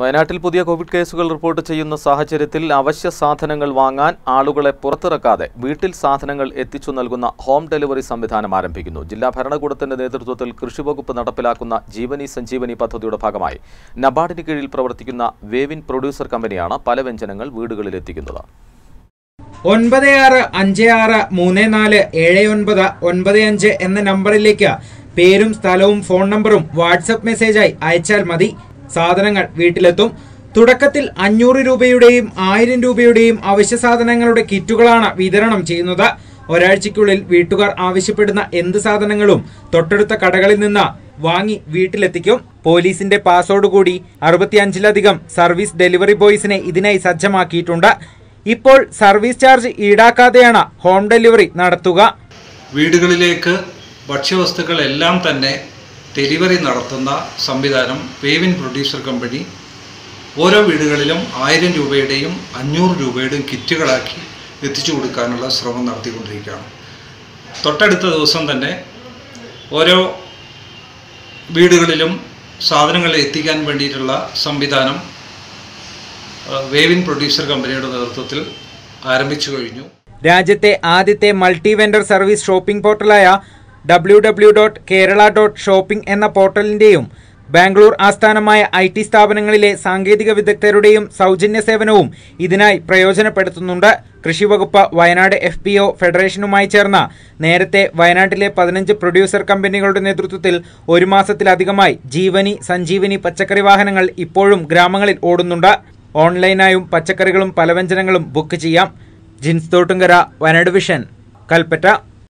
വയനാട്ടിൽ പുതിയ കോവിഡ് കേസുകൾ റിപ്പോർട്ട് ചെയ്യുന്ന സാഹചര്യത്തിൽ അവശ്യ സാധനങ്ങൾ വാങ്ങാൻ ആളുകളെ പുറത്തിറക്കാതെ വീട്ടിൽ സാധനങ്ങൾ എത്തിച്ചു നൽകുന്ന ഹോം ഡെലിവറി സംവിധാനം ആരംഭിക്കുന്നു ജില്ലാ ഭരണകൂടത്തിന്റെ നേതൃത്വത്തിൽ കൃഷിവകുപ്പ് നടപ്പിലാക്കുന്ന ജീവനി സഞ്ജീവനി പദ്ധതിയുടെ ഭാഗമായി നബാർഡിന് കീഴിൽ പ്രവർത്തിക്കുന്ന വേവിൻ പ്രൊഡ്യൂസർ കമ്പനിയാണ് പല വ്യഞ്ജനങ്ങൾ വീടുകളിൽ എത്തിക്കുന്നത് ഒൻപത് ആറ് അഞ്ച് ആറ് മൂന്ന് നാല് ഏഴ് ഒൻപത് ഒൻപത് അഞ്ച് എന്ന നമ്പറിലേക്ക് പേരും സ്ഥലവും ഫോൺ നമ്പറും വാട്സപ്പ് മെസ്സേജായി അയച്ചാൽ മതി സാധനങ്ങൾ വീട്ടിലെത്തും തുടക്കത്തിൽ അഞ്ഞൂറ് രൂപയുടെയും ആയിരം രൂപയുടെയും അവശ്യ സാധനങ്ങളുടെ കിറ്റുകളാണ് വിതരണം ചെയ്യുന്നത് ഒരാഴ്ചയ്ക്കുള്ളിൽ വീട്ടുകാർ ആവശ്യപ്പെടുന്ന എന്ത് സാധനങ്ങളും തൊട്ടടുത്ത കടകളിൽ നിന്ന് വാങ്ങി വീട്ടിലെത്തിക്കും പോലീസിന്റെ പാസോടുകൂടി അറുപത്തിയഞ്ചിലധികം സർവീസ് ഡെലിവറി ബോയ്സിനെ ഇതിനായി സജ്ജമാക്കിയിട്ടുണ്ട് ഇപ്പോൾ സർവീസ് ചാർജ് ഈടാക്കാതെയാണ് ഹോം ഡെലിവറി നടത്തുക വീടുകളിലേക്ക് ഭക്ഷ്യവസ്തുക്കളെല്ലാം തന്നെ ഡെലിവറി നടത്തുന്ന സംവിധാനം വേവിൻ പ്രൊഡ്യൂസർ കമ്പനി ഓരോ വീടുകളിലും ആയിരം രൂപയുടെയും അഞ്ഞൂറ് രൂപയുടെയും കിറ്റുകളാക്കി എത്തിച്ചു കൊടുക്കാനുള്ള ശ്രമം നടത്തിക്കൊണ്ടിരിക്കുകയാണ് തൊട്ടടുത്ത ദിവസം തന്നെ ഓരോ വീടുകളിലും സാധനങ്ങൾ എത്തിക്കാൻ വേണ്ടിയിട്ടുള്ള സംവിധാനം ആ, വേവിൻ പ്രൊഡ്യൂസർ കമ്പനിയുടെ നേതൃത്വത്തിൽ ആരംഭിച്ചു കഴിഞ്ഞു രാജ്യത്തെ ആദ്യത്തെ മൾട്ടി വെൻഡർ സർവീസ് ഷോപ്പിംഗ് പോർട്ടലായ W W dot Kerala dot shopping എന്ന പോർട്ടലിന്റെയും ബാംഗ്ലൂർ ആസ്ഥാനമായ ഐ ടി സ്ഥാപനങ്ങളിലെ സാങ്കേതിക വിദഗ്ധരുടെയും സൗജന്യ സേവനവും ഇതിനായി പ്രയോജനപ്പെടുത്തുന്നുണ്ട് കൃഷിവകുപ്പ് വയനാട് എഫ് പി ഒ ഫെഡറേഷനുമായി ചേർന്ന നേരത്തെ വയനാട്ടിലെ പതിനഞ്ച് പ്രൊഡ്യൂസർ കമ്പനികളുടെ നേതൃത്വത്തിൽ ഒരു മാസത്തിലധികമായി ജീവനി സഞ്ജീവനി പച്ചക്കറി വാഹനങ്ങൾ ഇപ്പോഴും ഗ്രാമങ്ങളിൽ ഓടുന്നുണ്ട് ഓൺലൈനായും പച്ചക്കറികളും പലവ്യഞ്ജനങ്ങളും ബുക്ക് ചെയ്യാം ജിൻസ് തോട്ടുങ്കര വയനാട് വിഷൻ കൽപ്പറ്റ